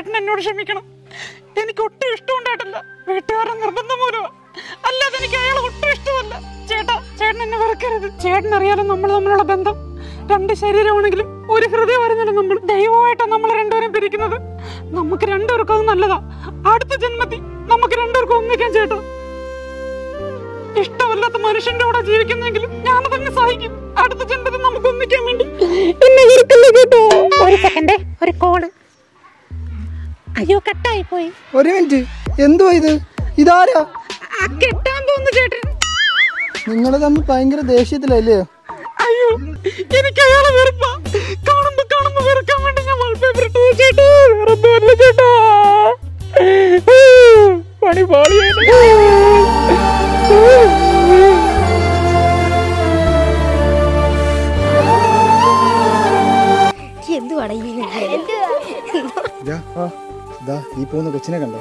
ചേട്ടൻ എന്നോട് ക്ഷമിക്കണം എനിക്ക് ഒട്ടും ഇഷ്ടമുണ്ടായിട്ടില്ല വീട്ടുകാരുടെ നിർബന്ധം മൂലമാ അല്ലാതെ എനിക്ക് അയാളെ ഒട്ടും ഇഷ്ടമല്ല ചേട്ടാ ചേട്ടൻ എന്നെ വെറുക്കരുത് ചേട്ടൻ അറിയാലോ നമ്മൾ തമ്മിലുള്ള ബന്ധം രണ്ട് ശരീരമാണെങ്കിലും ഒരു ഹൃദയമായിരുന്നല്ലോ നമ്മൾ ദൈവമായിട്ടാണ് നമ്മൾ രണ്ടുപേരും പിരിക്കുന്നത് നമുക്ക് രണ്ടുപേർക്കും അത് നല്ലതാ അടുത്ത ജന്മത്തിൽ നമുക്ക് രണ്ടുപേർക്കും ഒന്നിക്കാൻ ചേട്ടാ ഇഷ്ടമല്ലാത്ത മനുഷ്യന്റെ കൂടെ ജീവിക്കുന്നെങ്കിലും ഞാനതങ്ങ് സഹിക്കും അടുത്ത ജന്മത്തിൽ നമുക്ക് ഒന്നിക്കാൻ വേണ്ടി എന്നെ വെറുക്കല്ലേ കേട്ടോ ഒരു സെക്കൻഡ് ഒരു കോള് അയ്യോ കട്ടായി പോയി ഒരു മിനിറ്റ് എന്തോ ഇത് ഇതാരാ ആ കെട്ടാൻ തോന്നുന്നു ചേട്ടൻ നിങ്ങൾ തമ്മിൽ ഭയങ്കര ദേഷ്യത്തിലല്ലേ അയ്യോ എനിക്ക് അയാളെ വെറുപ്പാ കാണുമ്പോ കാണുമ്പോ വെറുക്കാൻ വേണ്ടി ഞാൻ വാൾപേപ്പർ ഇട്ടു ചേട്ടാ വേറൊന്നുമല്ല ചേട്ടാ പണി എന്തുവാടാ ഈ ദാ ഈ പോകുന്ന കൊച്ചിനെ കണ്ടോ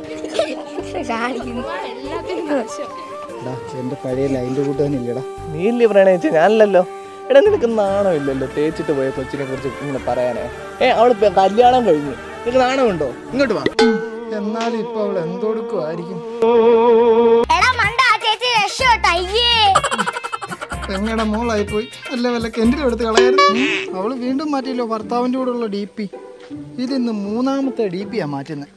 ഡാ എന്റെ പഴയ ലൈൻ്റെ കൂട്ടുകാരനില്ലടാ നീല്ലേ പ്രണയിച്ച ഞാനല്ലല്ലോ എടാ നിനക്ക് നാണമില്ലല്ലോ തേച്ചിട്ട് പോയ കൊച്ചിനെ കുറിച്ച് ഇങ്ങനെ പറയാനേ ഏ അവള് ഇപ്പൊ കല്യാണം കഴിഞ്ഞു നിനക്ക് നാണമുണ്ടോ ഇങ്ങോട്ട് വാ എന്നാലും ഇപ്പൊ അവൾ എന്തോടുക്കുമായിരിക്കും എടാ മണ്ട ആ ചേച്ചി രക്ഷോട്ട് അയ്യേ പെങ്ങടെ മോളായി പോയി അല്ല വല്ല കെന്റിലും എടുത്ത് കളയായിരുന്നു അവള് വീണ്ടും മാറ്റിയല്ലോ ഭർത്താവിന്റെ കൂടെ ഉള്ള ഡി പി ഇതിന്ന് മൂന്നാമത്തെ ഡി പിയാ മാറ്റുന്നത്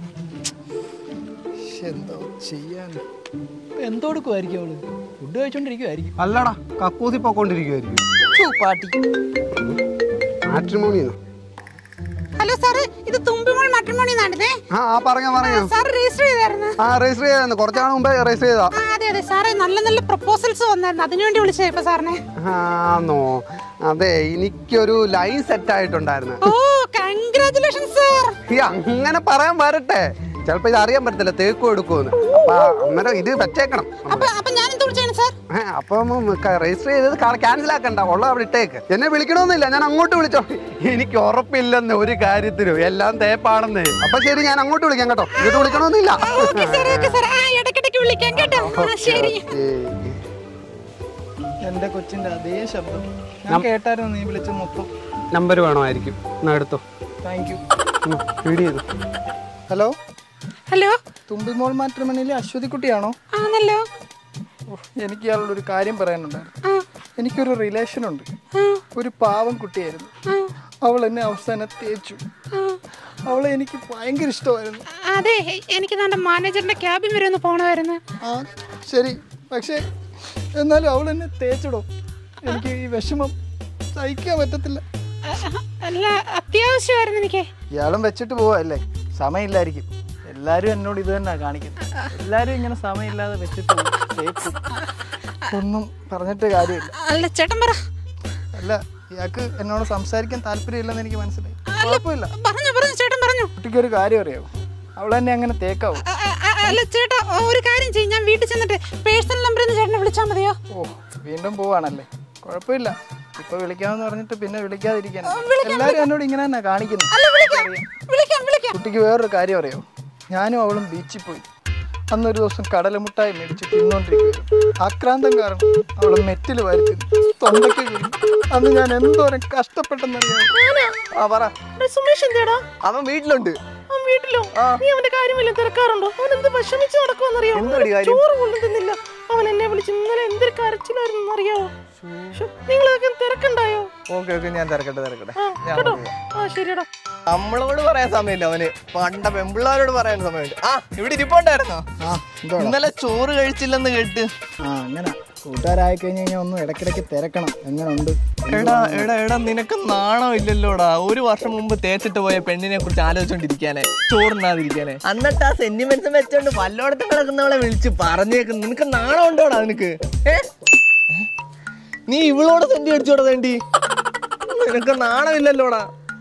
എന്തോ ചെയ്യാൻ എന്തോടുക്കുമായിരിക്കും അവള് ഫുഡ് കഴിച്ചോണ്ടിരിക്കുമായിരിക്കും അല്ലടാ കക്കൂതി പോയിക്കൊണ്ടിരിക്കുമായിരിക്കും പാട്ടി മാട്രിമോണി ഹലോ സാറ് ഇത് തുമ്പിമോൾ മട്ടൻമോണി നടന്നേ ആ ആ പറഞ്ഞോ പറഞ്ഞോ സാർ രജിസ്റ്റർ ചെയ്തായിരുന്നു ആ രജിസ്റ്റർ ചെയ്തായിരുന്നു കുറച്ച് നാൾ മുമ്പേ രജിസ്റ്റർ ചെയ്താ ആ അതെ അതെ സാറേ നല്ല നല്ല പ്രപ്പോസൽസ് വന്നായിരുന്നു അതിനുവേണ്ടി വിളിച്ചേ ഇപ്പൊ സാറിനെ ആന്നോ അതെ എനിക്കൊരു ലൈൻ സെറ്റ് ആയിട്ടുണ്ടായിരുന്നു ഓ കൺഗ്രാറ്റുലേഷൻ സാർ ഈ അങ്ങനെ പറയാൻ വരട്ടെ ചിലപ്പോ ഇത് അറിയാൻ പറ്റത്തില്ല തേക്കും എടുക്കുമെന്ന് അപ്പൊ അന്നേരം ഇത് വെച്ചേക്കണം അപ്പൊ അപ്പൊ ഞാൻ എന്ത് വിളിച്ചാണ് സാർ ഏ, അപ്പം രജിസ്റ്റർ ചെയ്തത് ക്യാൻസൽ ആക്കണ്ട ഉള്ള അവിടെ ഇട്ടേക്ക് എന്നെ വിളിക്കണമെന്നില്ല ഞാൻ അങ്ങോട്ട് വിളിച്ചോ എനിക്ക് ഉറപ്പില്ലെന്ന് ഒരു കാര്യത്തിലും എല്ലാം തേപ്പാണെന്ന് അപ്പൊ ശരി ഞാൻ അങ്ങോട്ട് വിളിക്കാം കേട്ടോ ഇത് വിളിക്കണമെന്നില്ല ഓക്കെ സാർ ഓക്കെ സാർ ആ ഇടയ്ക്കിടയ്ക്ക് വിളിക്കാം കേട്ടോ ആ, ശരി എന്റെ കൊച്ചിന്റെ അതേ ശബ്ദം ഞാൻ കേട്ടായിരുന്നു നീ വിളിച്ച മൊത്തം നമ്പർ വേണമായിരിക്കും എന്നാ എടുത്തോ താങ്ക് യു ഫീഡ് ചെയ്തു ഹലോ ഹലോ തുമ്പിമോൾ മാട്രിമണിയിലെ അശ്വതി കുട്ടിയാണോ ആണല്ലോ ഓ, എനിക്ക് ഇയാളോട് ഒരു കാര്യം പറയാനുണ്ടായിരുന്നു ആ എനിക്കൊരു റിലേഷൻ ഉണ്ട് ആ ഒരു പാവം കുട്ടിയായിരുന്നു അവൾ എന്നെ അവസാനം തേച്ചു അവളെ എനിക്ക് ഭയങ്കര ഇഷ്ടമായിരുന്നു അതെ എനിക്ക് നമ്മുടെ മാനേജറിന്റെ ക്യാബിൻ വരെ ഒന്ന് പോണമായിരുന്നു ആ ശരി പക്ഷേ എന്നാലും അവൾ എന്നെ തേച്ചിടോ എനിക്ക് ഈ വിഷമം സഹിക്കാൻ പറ്റത്തില്ല അല്ല അത്യാവശ്യമായിരുന്നു എനിക്ക് ഇയാളും വെച്ചിട്ട് പോവല്ലേ സമയമില്ലായിരിക്കും എല്ലാരും എന്നോട് ഇത് തന്നെ കാണിക്കുന്നത് എല്ലാരും ഇങ്ങനെ സമയമില്ലാതെ വെച്ചിട്ട് പോകും, തേക്കും ഒന്നും പറഞ്ഞിട്ട് കാര്യമില്ല അല്ല ചേട്ടൻ പറ അല്ല ഇയാൾക്ക് എന്നോട് സംസാരിക്കാൻ താല്പര്യമില്ലെന്ന് എനിക്ക് മനസ്സിലായി കുഴപ്പമില്ല പറഞ്ഞു പറഞ്ഞു ചേട്ടൻ പറഞ്ഞു കുട്ടിക്ക് ഒരു കാര്യം അറിയാവോ അവൾ എന്നെ അങ്ങനെ തേക്കാവോ അ- അ- അ- അല്ല ചേട്ടാ ഒരു കാര്യം ചെയ്യും ഞാൻ വീട്ടിൽ ചെന്നിട്ട് പേഴ്സണൽ നമ്പറിൽ നിന്ന് ചേട്ടനെ വിളിച്ചാൽ മതിയോ ഓ വീണ്ടും പോവാണല്ലേ കുഴപ്പമില്ല ഇപ്പൊ വിളിക്കാമെന്ന് പറഞ്ഞിട്ട് പിന്നെ വിളിക്കാതിരിക്കാൻ എല്ലാരും എന്നോട് ഇങ്ങനെ തന്നെ കാണിക്കുന്നു അറിയാം. വിളിക്കാം വിളിക്കാം കുട്ടിക്ക് വേറൊരു കാര്യം അറിയോ ഞാനും അവളും ബീച്ചിൽ പോയി അന്നൊരു ദിവസം കടലമുട്ടായി മേടിച്ച് തിന്നോണ്ടിരിക്കുകയായിരുന്നു ആക്രാന്തം കാരണം അവള് മെറ്റിൽ വാരി തിന്നു തൊണ്ടയ്ക്ക് കുരുങ്ങി. അന്ന് ഞാൻ എന്തോരം കഷ്ടപ്പെട്ടെന്നറിയാം ആ പറ സുമേഷ് എന്തേടാ അവൻ വീട്ടിലുണ്ട് അവൻ വീട്ടിലോ നീ അവന്റെ കാര്യമില്ല തിരക്കാറുണ്ടോ അവൻ എന്ത് വിഷമിച്ച് നടക്കുമെന്നറിയോ എന്തുപടി കാര്യം? ചോറ് കൊണ്ടു തിന്നില്ല അവൻ എന്നെ വിളിച്ച് ഇന്നലെ എന്തൊരു കരച്ചിലായിരുന്നു അറിയാവോ ശ്ശോ, നിങ്ങളൊക്കെ തിരക്കുണ്ടായോ ഓക്കെ ഓക്കെ ഞാൻ തിരക്കട്ടെ തിരക്കട്ടെ ആ ഞാൻ കേട്ടോ പോവാം. ആ ശരിയടാ നമ്മളോട് പറയാൻ സമയമില്ല അവന് പണ്ട പെമ്പിള്ളാരോട് പറയാൻ സമയമുണ്ട് ആ ഇവിടെ ഇരിപ്പുണ്ടായിരുന്നോ ആ എന്തോ ഇന്നലെ ചോറ് കഴിച്ചില്ലെന്ന് കേട്ട് ആ അങ്ങനെ കൂട്ടുകാരായി കഴിഞ്ഞ് കഴിഞ്ഞാൽ ഒന്ന് ഇടയ്ക്കിടയ്ക്ക് തിരക്കണം എങ്ങനെ ഉണ്ട് എടാ എടാ എടാ നിനക്ക് നാണം ഇല്ലല്ലോടാ ഒരു വർഷം മുമ്പ് തേച്ചിട്ട് പോയ പെണ്ണിനെ കുറിച്ച് ആലോചിച്ചോണ്ടിരിക്കാനെ ചോറുണ്ണാതിരിക്കാനെ എന്നിട്ട് ആ സെന്റിമെന്റ്സ് വെച്ചോണ്ട് വല്ലോടത്ത് കിടക്കുന്നവളെ വിളിച്ച് പറഞ്ഞേക്കുന്നു നിനക്ക് നാണം ഉണ്ടോടാ നിനക്ക് ഏ ഏ? നീ ഇവളോട് സെന്റി അടിച്ചോടാ തേണ്ടി നിനക്ക് നാണമില്ലല്ലോടാ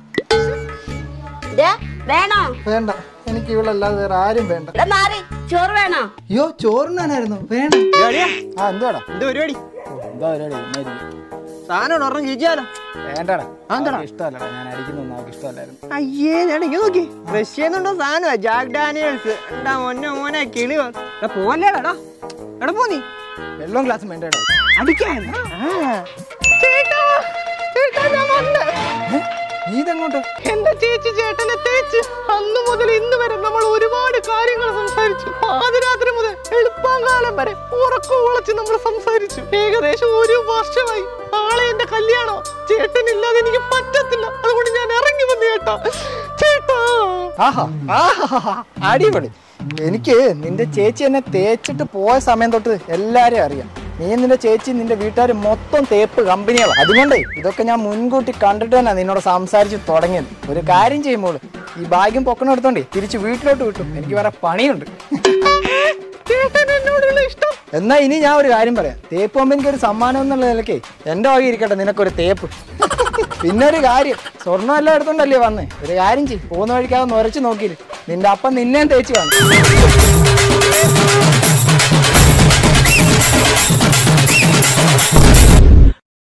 ദേ, വേണോ വേണ്ട എനിക്ക് ഇവളല്ലാതെ വേറെ ആരും വേണ്ട എടാ മാറി ചോറ് വേണോ അയ്യോ ചോറിനാനായിരുന്നു വേണം ആ എന്തുവാടാ എന്ത് പരിപാടി എന്താ പരിപാടി ഇന്നായിരിക്കും. സാധനം ഒരെണ്ണം കഴിച്ചാലോ വേണ്ടടാ ഇഷ്ടമല്ലടാ ഞാൻ അടിക്കുന്നൊന്നും അവർക്ക് ഇഷ്ടമല്ലായിരുന്നു അയ്യേ ഞാൻ ഇങ്ങനെ നോക്കി റഷ്യന്നുണ്ടോ സാധനമാ ജാക്ക് ഡാനിയൽസ് എന്താ മോനെ മോനെ കിളി വ- എടാ പോവല്ലേടാ എടാ പോ നീ വെള്ളം ഗ്ലാസ് വേണ്ടടാ അടിക്കാൻ ആ. ചേട്ടാ ചേട്ടാ ഞാൻ വന്ന് നീ ഇതെങ്ങോട്ട് എന്റെ ചേച്ചി ചേട്ടനെ തേച്ച് അന്ന് മുതൽ ഇന്ന് വരെ നമ്മൾ ഒരുപാട് കാര്യങ്ങൾ സംസാരിച്ചു പാതിരാത്രി മുതൽ എളുപ്പാങ്കാലം വരെ ഉറക്കം ഉളച്ച് നമ്മൾ സംസാരിച്ചു ഏകദേശം ഒരു വർഷമായി നാളെ എന്റെ കല്യാണം ചേട്ടനില്ലാതെ എനിക്ക് പറ്റത്തില്ല അതുകൊണ്ട് ഞാൻ ഇറങ്ങി വന്നു ചേട്ടാ ചേട്ടാ ആഹാ ആഹാ അടിപൊളി എനിക്ക് നിന്റെ ചേച്ചി എന്നെ തേച്ചിട്ട് പോയ സമയം തൊട്ട് എല്ലാരെയും അറിയാം നീ നിന്റെ ചേച്ചി നിന്റെ വീട്ടുകാർ മൊത്തം തേപ്പ് കമ്പനികളാണ് അതുകൊണ്ടേ ഇതൊക്കെ ഞാൻ മുൻകൂട്ടി കണ്ടിട്ട് തന്നെ നിന്നോട് സംസാരിച്ച് തുടങ്ങിയത് ഒരു കാര്യം ചെയ്യുമ്പോൾ ഈ ഭാഗ്യം പൊക്കണം എടുത്തോണ്ടേ തിരിച്ച് വീട്ടിലോട്ട് വിട്ടു എനിക്ക് വേറെ പണിയുണ്ട് ചേട്ടൻ എന്നോടുള്ള ഇഷ്ടം എന്നാ ഇനി ഞാൻ ഒരു കാര്യം പറയാം തേപ്പ് കമ്പനിക്ക് ഒരു സമ്മാനം എന്നുള്ള നിലയ്ക്ക് എന്റെ വക ഇരിക്കട്ടെ നിനക്കൊരു തേപ്പ് പിന്നെ ഒരു കാര്യം സ്വർണ്ണം എല്ലാം എടുത്തോണ്ടല്ലേ വന്നേ ഒരു കാര്യം ചെയ്യും പോകുന്ന വഴിക്കാതെ നുരച്ച് നോക്കിയില്ല നിന്റെ അപ്പം നിന്നെയും തേച്ച് വന്നു